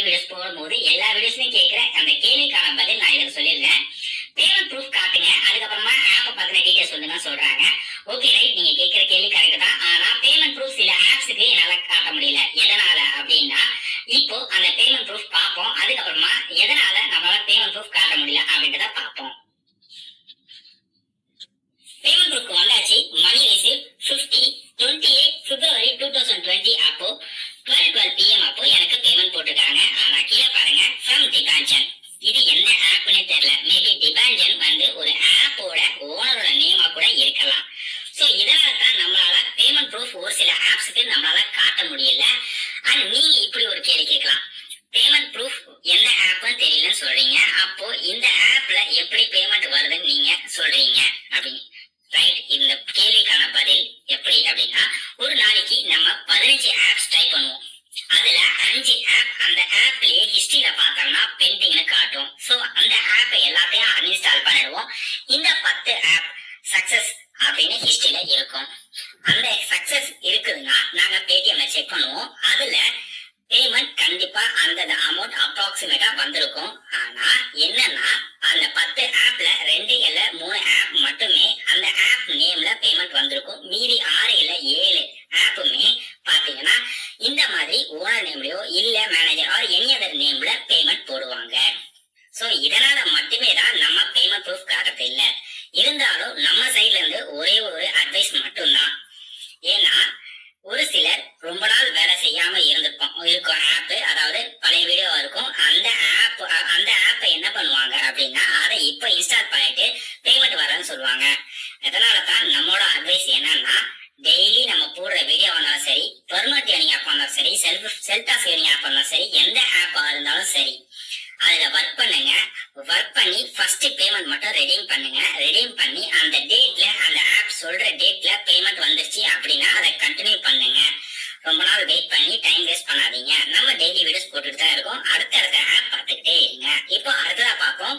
Videos போடும்போது எல்லா வீடியோஸ்லயும் கேட்கிற அந்த கேள்விக்கான பதில் நான் இதுல சொல்லியிருந்தேன் பேமெண்ட் ப்ரூஃப் காட்டுங்க அதுக்கப்புறமா ஆப்பை பத்தின டீடைல்ஸ் சொல்லுங்க சொல்றாங்க ஓகே ரைட் நீங்க கேட்கிற கேள்வி கரெக்ட் தான் ஆனா பேமெண்ட் ப்ரூஃப் சில ஆப்ஸுக்கு என்னால காட்ட முடியல எதனால அப்படின்னா இப்போ அந்த பேமெண்ட் ப்ரூஃப் பார்ப்போம் அதுக்கப்புறமா எதனால நம்மளால பேமெண்ட் ப்ரூஃப் காட்ட முடியல அப்படின்றத பார்ப்போம் பேமெண்ட் ப்ரூஃப் வந்தாச்சு money receive fifty twenty eight February two thousand twenty அப்போ டுவெல் டுவெல் பிஎம் அப்போ எனக்கு பேமெண்ட் போட்டிருக்காங்க ஆனா கீழே பாருங்க ஃப்ரம் டிபான்ஜன் இது என்ன ஆப்னே தெரியல மேபி டிபான்ஜன் வந்து ஒரு ஆப்போட ஓனரோட நேமா கூட இருக்கலாம் சோ இதனால தான் நம்மளால பேமெண்ட் ப்ரூஃப் ஒரு சில ஆப்ஸ்க்கு நம்மளால காட்ட முடியல அண்ட் நீங்க இப்படி ஒரு கேள்வி கேட்கலாம் பேமெண்ட் ப்ரூஃப் எந்த ஆப்னு தெரியலன்னு சொல்றீங்க அப்போ இந்த ஆப்ல எப்படி பேமெண்ட் வருதுன்னு நீங்க சொல்றீங்க அப்படின்னு ரைட் இந்த கேள்விக்கான பதில் எப்படி அப்படின்னா ஒரு நாளைக்கு நம்ம பதினஞ்சு ஆப்ஸ் ட்ரை பண்ணுவோம் அதுல அஞ்சு ஆப் அந்த ஆப்லயே ஹிஸ்டரியில பார்த்தோம்னா பெண்டிங்னு காட்டும் சோ அந்த ஆப் எல்லாத்தையும் அன்இன்ஸ்டால் பண்ணிடுவோம் இந்த பத்து ஆப் சக்சஸ் அப்படின்னு ஹிஸ்டரியில இருக்கும் அந்த சக்சஸ் இருக்குதுன்னா நாங்க பேடிஎம்ல செக் பண்ணுவோம் அதுல பேமெண்ட் கண்டிப்பா அந்த அமௌண்ட் அப்ராக்சிமேட்டா வந்திருக்கும் ஆனா என்னன்னா அந்த பத்து ஆப்ல ரெண்டு இல்ல மூணு ஆப் மட்டுமே அந்த ஆப் நேம்ல பேமெண்ட் வந்திருக்கும் மீதி ஆறு இல்ல ஏழு ஆப்புமே பாத்தீங்கன்னா இந்த மாதிரி ஓனர் நேம்லயோ இல்ல மேனேஜர் ஆர் எனி அதர் நேம்ல பேமெண்ட் போடுவாங்க சோ இதனால மட்டுமே தான் நம்ம பேமெண்ட் ப்ரூஃப் காட்டுறது இல்ல இருந்தாலும் நம்ம சைடுல இருந்து ஒரே ஒரு அட்வைஸ் மட்டும்தான் ஏன்னா ஒரு சிலர் ரொம்ப நாள் வேலை செய்யாம இருந்திருப்போம் இருக்கும் ஆப் அதாவது பழைய வீடியோ இருக்கும் அந்த ஆப் அந்த ஆப்பை என்ன பண்ணுவாங்க அப்படின்னா அதை இப்போ இன்ஸ்டால் பண்ணிட்டு பேமெண்ட் வரேன்னு சொல்லுவாங்க அதனால தான் நம்மளோட அட்வைஸ் என்னன்னா டெய்லி நம்ம போடுற வீடியோ வந்தாலும் சரி பெர்மனன்ட் ஏர்னிங் ஆப் வந்தாலும் சரி self self task earning app வந்தாலும் சரி எந்த ஆப்பா இருந்தாலும் சரி அதுல ஒர்க் பண்ணுங்க ஒர்க் பண்ணி ஃபர்ஸ்ட் பேமெண்ட் மட்டும் ரெடீம் பண்ணுங்க ரெடீம் பண்ணி அந்த டேட்ல அந்த ஆப் சொல்ற டேட்ல பேமெண்ட் வந்துருச்சு அப்படின்னா அதை கண்டினியூ பண்ணுங்க ரொம்ப நாள் வெயிட் பண்ணி டைம் வேஸ்ட் பண்ணாதீங்க நம்ம டெய்லி வீடியோஸ் போட்டுட்டு தான் இருக்கோம் அடுத்தடுத்த ஆப் பார்த்துக்கிட்டே இருங்க இப்போ அடுத்ததா பார்ப்போம்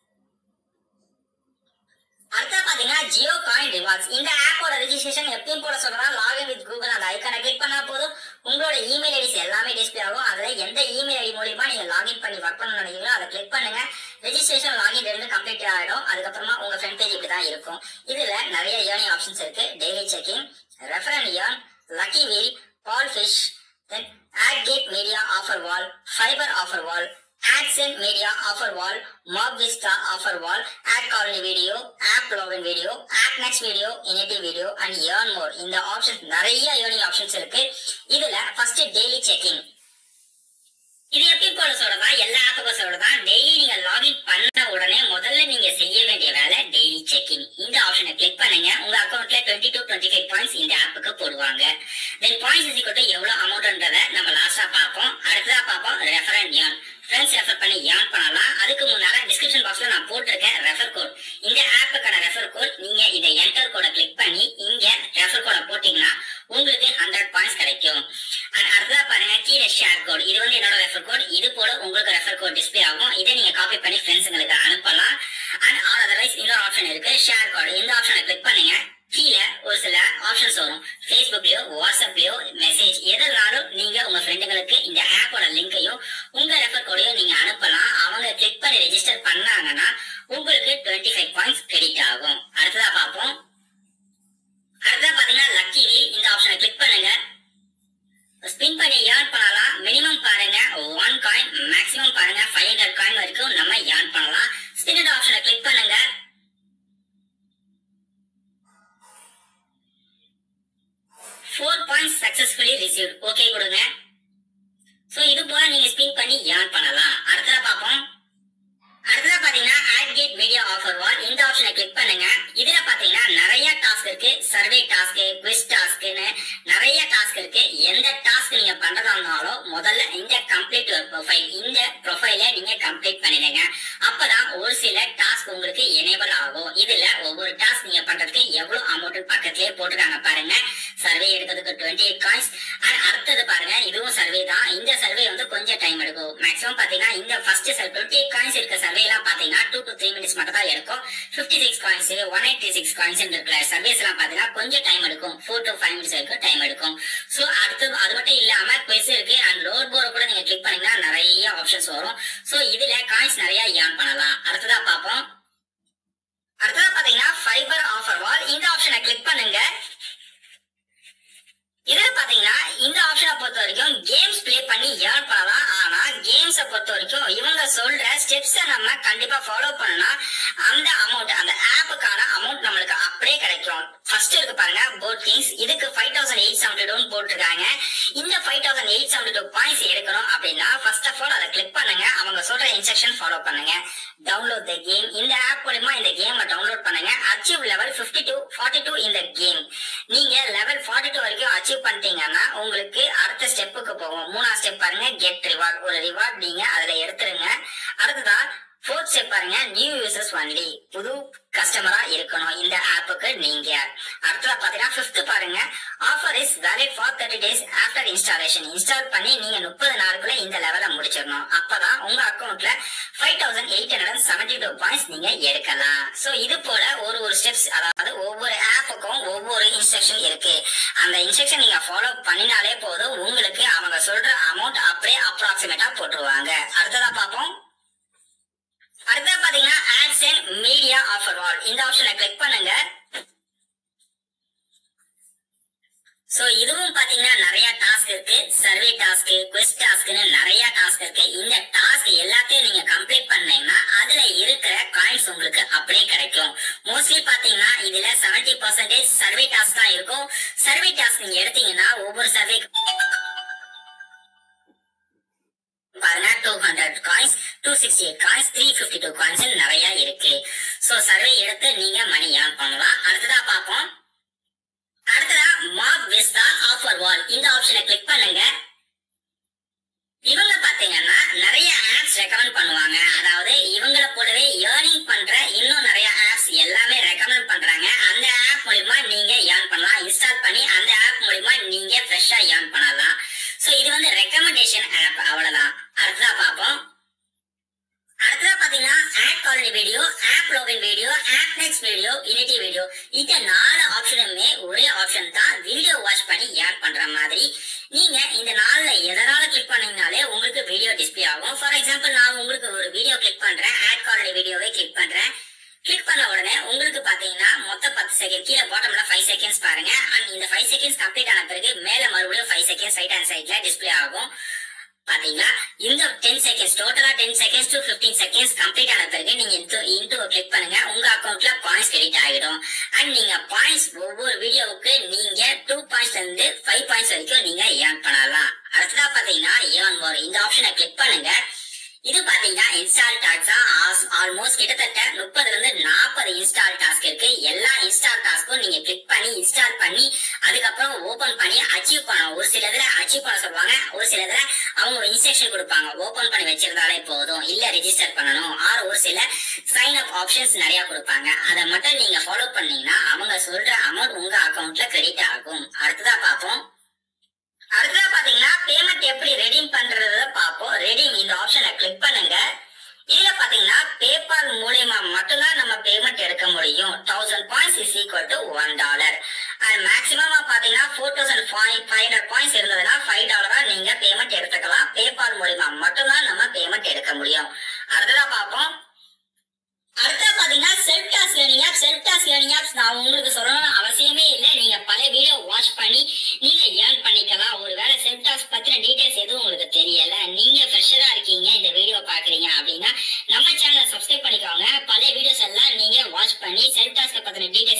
அடுத்தது பாத்தீங்கன்னா ஜியோ காயின் ரிவார்ட்ஸ் இந்த ஆப்போட ரெஜிஸ்ட்ரேஷன் எப்பயும் போல சொல்றா லாகின் வித் கூகுள் அந்த ஐக்கானை கிளிக் பண்ணா போதும் உங்களோட இமெயில் ஐடிஸ் எல்லாமே டிஸ்பிளே ஆகும் அதுல எந்த இமெயில் ஐடி மூலியமா நீங்க லாகின் பண்ணி ஒர்க் பண்ண நினைக்கிறீங்களோ அதை கிளிக் பண்ணுங்க ரெஜிஸ்ட்ரேஷன் லாகின் ரெண்டு கம்ப்ளீட் ஆயிடும் அதுக்கப்புறமா உங்க ஃப்ரண்ட் பேஜ் இப்படி தான் இருக்கும் இதுல நிறைய ஏர்னிங் ஆப்ஷன்ஸ் இருக்கு daily checking refer and earn lucky wheel ball fish then add gate media offer wall Fyber offer wall AdSense Media Offer Wall, Mob Vista Offer Wall, Ad Colony Video, App Login Video, App Next Video, Inity Video and Earn More. இந்த options நிறைய earning options இருக்கு இதுல first daily checking இது எப்படி போல சொல்றதா எல்லா ஆப்புக்கும் சொல்றதா டெய்லி நீங்க லாகின் பண்ண உடனே முதல்ல நீங்க செய்ய வேண்டிய வேலை டெய்லி செக்கிங் இந்த ஆப்ஷனை கிளிக் பண்ணுங்க உங்க அக்கௌண்ட்ல twenty to twenty five points இந்த ஆப்புக்கு போடுவாங்க தென் பாயிண்ட்ஸ் இஸ் ஈக்குவல் எவ்வளவு அமௌண்ட்ன்றத நம்ம லாஸ்டா பார்ப்போம் அடுத்ததா பார்ப்போம் ரெஃபரன் ஏர்ன் ஃப்ரெண்ட்ஸ் ரெஃபர் பண்ணி ஏர்ன் பண்ணலாம் அதுக்கு முன்னால டிஸ்கிரிப்ஷன் பாக்ஸ்ல நான் போட்டிருக்கேன் ரெஃபர் கோட் இந்த ஆப்புக்கான ரெஃபர் கோட் நீங்க இந்த என்டர் கோட கிளிக் பண்ணி இங்க ரெஃபர் கோட போட்டீங்கன்னா உங்களுக்கு ஹண்ட்ரட் பாயிண்ட்ஸ் கிடைக்கும் அண்ட் அடுத்ததா பாருங்க கீழே ஷேர் கோட் இது வந்து என்னோட ரெஃபர் கோட் இது போல உங்களுக்கு ரெஃபர் கோட் டிஸ்பிளே ஆகும் இதை நீங்க காப்பி பண்ணி ஃப்ரெண்ட்ஸுங்களுக்கு அனுப்பலாம் அண்ட் ஆல் அதர்வைஸ் இன்னொரு ஆப்ஷன் இருக்கு ஷேர் கோட் இந்த ஆப்ஷனை கிளிக் பண்ணுங்க கீழே ஒரு சில ஆப்ஷன்ஸ் வரும் ஃபேஸ்புக்லயோ வாட்ஸ்அப்லயோ மெசேஜ் எதனாலும் நீங்க உங்க ஃப்ரெண்டுங்களுக்கு இந்த ஆப்போட லிங்கையும் உங்க ரெஃபர் கோடையும் நீங்க அனுப்பலாம் அவங்க கிளிக் பண்ணி ரெஜிஸ்டர் பண்ணாங்கன்னா உங்களுக்கு டுவெண்ட்டி ஃபைவ் பாயிண்ட்ஸ் கிரெடிட் ஆகும் அடுத்ததா பார்ப்போம் அடுத்ததா பாத்தீங்கன்னா லக்கி வீல் இந்த ஆப்ஷனை கிளிக் பண்ணுங்க ஸ்பின் பண்ணி ஏர்ன் பண்ணலாம் மினிமம் பாருங்க ஒன் காயின் மேக்ஸிமம் பாருங்க ஃபைவ் ஹண்ட்ரட் காயின் வரைக்கும் நம்ம ஏர்ன் பண்ணலாம் ஸ்பின் ஆப்ஷனை கிளிக் பண்ணுங்க four points successfully received okay கொடுங்க சோ இது போல நீங்க ஸ்பின் பண்ணி ஏர்ன் பண்ணலாம் அடுத்ததா பார்ப்போம் அடுத்ததா பாத்தீங்கன்னா ad gate media offer wall இந்த ஆப்ஷனை கிளிக் பண்ணுங்க இதுல பாத்தீங்கன்னா நிறைய டாஸ்க் இருக்கு சர்வே டாஸ்க் குவிஸ் டாஸ்க்னு நிறைய டாஸ்க் இருக்கு எந்த டாஸ்க் நீங்க பண்றதா இருந்தாலும் முதல்ல இந்த கம்ப்ளீட் ப்ரொஃபைல் இந்த ப்ரொஃபைல நீங்க கம்ப்ளீட் பண்ணிடுங்க அப்பதான் ஒரு சில டாஸ்க் உங்களுக்கு எனேபிள் ஆகும் இதுல ஒவ்வொரு டாஸ்க் நீங்க பண்றதுக்கு எவ்வளவு அமௌண்ட் பக்கத்திலேயே போட்டுருக்காங்க பாருங்க சர்வே எடுக்கிறதுக்கு டுவெண்ட்டி எயிட் காயின்ஸ் அடுத்தது பாருங்க இதுவும் சர்வே தான் இந்த சர்வே வந்து கொஞ்சம் டைம் எடுக்கும் மேக்ஸிமம் பாத்தீங்கன்னா இந்த ஃபர்ஸ்ட் டுவெண்ட்டி எயிட் காயின்ஸ் இருக்க சர்வே எல்லாம் பாத்தீங்கன்னா டூ டு த்ரீ மினிட்ஸ் மட்டும் தான் எடுக்கும் fifty six coins one eighty six coins இருக்கிற சர்வீஸ் எல்லாம் பாத்தீங்கன்னா கொஞ்சம் டைம் எடுக்கும் ஃபோர் டு ஃபைவ் மினிட்ஸ் வரைக்கும் டைம் எடுக்கும் சோ அடுத்து அது மட்டும் இல்லாம குவெஸ் இருக்கு அண்ட் ரோட் போர்டு கூட நீங்க கிளிக் பண்ணீங்கன்னா நிறைய ஆப்ஷன்ஸ் வரும் சோ இதுல காயின்ஸ் நிறைய ஏர்ன் பண்ணலாம் அடுத்ததா பார்ப்போம் அடுத்ததா பாத்தீங்கன்னா ஃபைபர் ஆஃபர் வால் இந்த ஆப்ஷனை கிளிக் பண்ணுங்க இதுல பாத்தீங்கன்னா இந்த ஆப்ஷனை பொறுத்த வரைக்கும் கேம்ஸ் ப்ளே பண்ணி ஏர்ன் பண்ணலாம் ஆனா கேம்ஸ பொறுத்த வரைக்கும் இவங்க சொல்ற ஸ்டெப்ஸ நம்ம கண்டிப்பா ஃபாலோ பண்ணா அந்த அமௌண்ட் அந்த ஆப்புக்கான அமௌண்ட் நம்மளுக்கு அப்படியே கிடைக்கும் ஃபர்ஸ்ட் இருக்கு பாருங்க போட் கிங்ஸ் இதுக்கு five thousand eight seventy two போட்டிருக்காங்க இந்த five thousand eight seventy two points எடுக்கணும் அப்படின்னா ஃபர்ஸ்ட் ஆஃப் ஆல் அதை கிளிக் பண்ணுங்க அவங்க சொல்ற இன்ஸ்ட்ரக்ஷன் ஃபாலோ பண்ணுங்க டவுன்லோட் த கேம் இந்த ஆப் மூலமா இந்த கேமை டவுன்லோட் பண்ணுங்க achieve level 52 two forty two இந்த கேம் நீங்க லெவல் 42 டூ வரைக்கும் அச்சீவ் பண்ணிட்டீங்கன்னா உங்களுக்கு அடுத்த ஸ்டெப்புக்கு போகும் மூணாவது ஸ்டெப் பாருங்க கெட் ரிவார்ட் ஒரு ரிவார்ட் நீங்க அதுல எடுத்துருங்க அடுத்ததா ஃபோர்த் ஸ்டெப் பாருங்க நியூ யூசர்ஸ் ஒன்லி புது கஸ்டமரா இருக்கணும் இந்த ஆப்புக்கு நீங்க அடுத்ததா பாத்தீங்கன்னா ஃபிஃப்த் பாருங்க offer is valid for thirty days after installation install பண்ணி நீங்க முப்பது நாளுக்குள்ள இந்த லெவலை முடிச்சிடணும் அப்பதான் உங்க அக்கௌண்ட்ல five thousand eight hundred seventy two points நீங்க எடுக்கலாம் சோ இது போல ஒரு ஒரு ஸ்டெப்ஸ் அதாவது ஒவ்வொரு ஆப்புக்கும் ஒவ்வொரு இன்ஸ்ட்ரக்ஷன் இருக்கு அந்த இன்ஸ்ட்ரக்ஷன் நீங்க ஃபாலோ பண்ணினாலே போதும் உங்களுக்கு அவங்க சொல்ற அமௌண்ட் அப்படியே அப்ராக்சிமேட்டா போட்டுருவாங்க அடுத்ததா பார்ப்போம் அடுத்தா பாத்தீங்கன்னா ads and media offer wall இந்த ஆப்ஷனை கிளிக் பண்ணுங்க சோ இதுவும் பாத்தீங்கன்னா நிறைய டாஸ்க் இருக்கு சர்வே டாஸ்க் குவெஸ்ட் டாஸ்க்னு நிறைய டாஸ்க் இருக்கு இந்த டாஸ்க் எல்லாத்தையும் நீங்க கம்ப்ளீட் பண்ணீங்கன்னா அதுல இருக்கிற காயின்ஸ் உங்களுக்கு அப்படியே கிடைக்கும் மோஸ்ட்லி பாத்தீங்கன்னா இதுல 70% பர்சன்டேஜ் சர்வே டாஸ்க் தான் இருக்கும் சர்வே டாஸ்க் நீங்க எடுத்தீங்கன்னா ஒவ்வொரு சர்வே பாருங்க two hundred coins two sixty eight coins three fifty two coins நிறைய இருக்கு சோ சர்வே எடுத்து நீங்க மணி ஏர்ன் பண்ணலாம் அடுத்ததா பார்ப்போம் அடுத்ததா மாப் விஸ்தா ஆஃபர் வால் இந்த ஆப்ஷனை கிளிக் பண்ணுங்க இவங்க பாத்தீங்கன்னா நிறைய ஆப்ஸ் ரெக்கமெண்ட் பண்ணுவாங்க அதாவது இவங்கள போலவே ஏர்னிங் பண்ற இன்னும் நிறைய ஆப்ஸ் எல்லாமே ரெக்கமெண்ட் பண்றாங்க அந்த ஆப் மூலியமா நீங்க ஏர்ன் பண்ணலாம் இன்ஸ்டால் பண்ணி அந்த ஆப் மூலியமா நீங்க ஃப்ரெஷ்ஷா ஏர்ன் பண்ணலாம் சோ இது வந்து ரெக்கமெண்டேஷன் ஆப் அவ்வளவுதான் அடுத்ததா பார்ப்போம் அடுத்ததா பாத்தீங்கன்னா ad quality video app login video app next video unity video இந்த நாலு ஆப்ஷனுமே ஒரே ஆப்ஷன் தான் வீடியோ வாட்ச் பண்ணி ஏர்ன் பண்ற மாதிரி நீங்க இந்த நாள்ல எதனால கிளிக் பண்ணீங்கனாலே உங்களுக்கு வீடியோ டிஸ்ப்ளே ஆகும் ஃபார் எக்ஸாம்பிள் நான் உங்களுக்கு ஒரு வீடியோ கிளிக் பண்றேன் ஆட் குவாலிட்டி வீடியோவை கிளிக் பண்றேன் கிளிக் பண்ண உடனே உங்களுக்கு பாத்தீங்கன்னா மொத்தம் பத்து செகண்ட் கீழே பாட்டம்ல ஃபைவ் செகண்ட்ஸ் பாருங்க அண்ட் இந்த ஃபைவ் செகண்ட்ஸ் கம்ப்ளீட் ஆன பிறகு மேல மறுபடியும் ஃபைவ் செகண்ட்ஸ் ரைட் ஹேண்ட் சைட்ல டிஸ்ப்ளே ஆகும் பாத்தீங்களா இந்த டென் செகண்ட்ஸ் டோட்டலா ten seconds to fifteen seconds complete ஆன பிறகு நீங்க இன்டூ இன்டூ கிளிக் பண்ணுங்க உங்க அக்கௌண்ட்ல பாயிண்ட்ஸ் கிரெடிட் ஆகிடும் அண்ட் நீங்க பாயிண்ட்ஸ் ஒவ்வொரு வீடியோவுக்கு நீங்க டூ பாயிண்ட்ஸ்ல இருந்து ஃபைவ் பாயிண்ட்ஸ் வரைக்கும் நீங்க ஏர்ன் பண்ணலாம் அடுத்ததா பாத்தீங்கன்னா ஏர்ன் மோர் இந்த ஆப்ஷனை கிளிக் பண்ணுங்க இது பாத்தீங்கன்னா இன்ஸ்டால் டாஸ்க் ஆல்மோஸ்ட் கிட்டத்தட்ட முப்பதுல இருந்து நாற்பது இன்ஸ்டால் டாஸ்க் இருக்கு எல்லா இன்ஸ்டால் டாஸ்க்கும் நீங்க கிளிக் பண்ணி இன்ஸ்டால் பண்ணி அதுக்கப்புறம் ஓபன் பண்ணி அச்சீவ் பண்ணணும் ஒரு சில இதுல அச்சீவ் பண்ண சொல்லுவாங்க ஒரு சில இதுல அவங்க ஒரு இன்ஸ்ட்ரக்ஷன் கொடுப்பாங்க ஓபன் பண்ணி வச்சிருந்தாலே போதும் இல்ல ரெஜிஸ்டர் பண்ணணும் ஆர் ஒரு சில சைன் அப் ஆப்ஷன்ஸ் நிறைய கொடுப்பாங்க அதை மட்டும் நீங்க ஃபாலோ பண்ணீங்கன்னா அவங்க சொல்ற அமௌண்ட் உங்க அக்கவுண்ட்ல கிரெடிட் ஆகும் அடுத்ததா பார்ப்போம் அடுத்ததா பாத்தீங்கன்னா பேமெண்ட் எப்படி ரெடீம் பண்றத பார்ப்போம் ரெடீம் இந்த ஆப்ஷனை கிளிக் பண்ணுங்க இதுல பாத்தீங்கன்னா பேபால் மூலியமா மட்டும்தான் நம்ம பேமெண்ட் எடுக்க முடியும் thousand points is equal to one dollar and மேக்ஸிமமா பாத்தீங்கன்னா four thousand five hundred points இருந்ததுன்னா ஃபைவ் டாலரா நீங்க பேமெண்ட் எடுத்துக்கலாம் பேபால் மூலியமா மட்டும்தான் நம்ம பேமெண்ட் எடுக்க முடியும் அடுத்ததா பார்ப்போம் அடுத்தா பாத்தீங்கன்னா self task learning app self task learning apps நான் உங்களுக்கு சொல்லணும்னு அவசியமே இல்லை நீங்க பல வீடியோ வாட்ச் பண்ணி நீங்க ஏர்ன் பண்ணிக்கலாம் ஒருவேளை செல்ஃப் டாஸ்க் பத்தின டீடைல்ஸ் எதுவும் உங்களுக்கு தெரியல நீங்க ஃப்ரெஷரா இருக்கீங்க இந்த வீடியோ பாக்குறீங்க அப்படின்னா நம்ம சேனலை சப்ஸ்கிரைப் பண்ணிக்கோங்க பல வீடியோஸ் எல்லாம் நீங்க வாட்ச் பண்ணி செல்ஃப் டாஸ்க் பத்தின டீடைல்ஸ்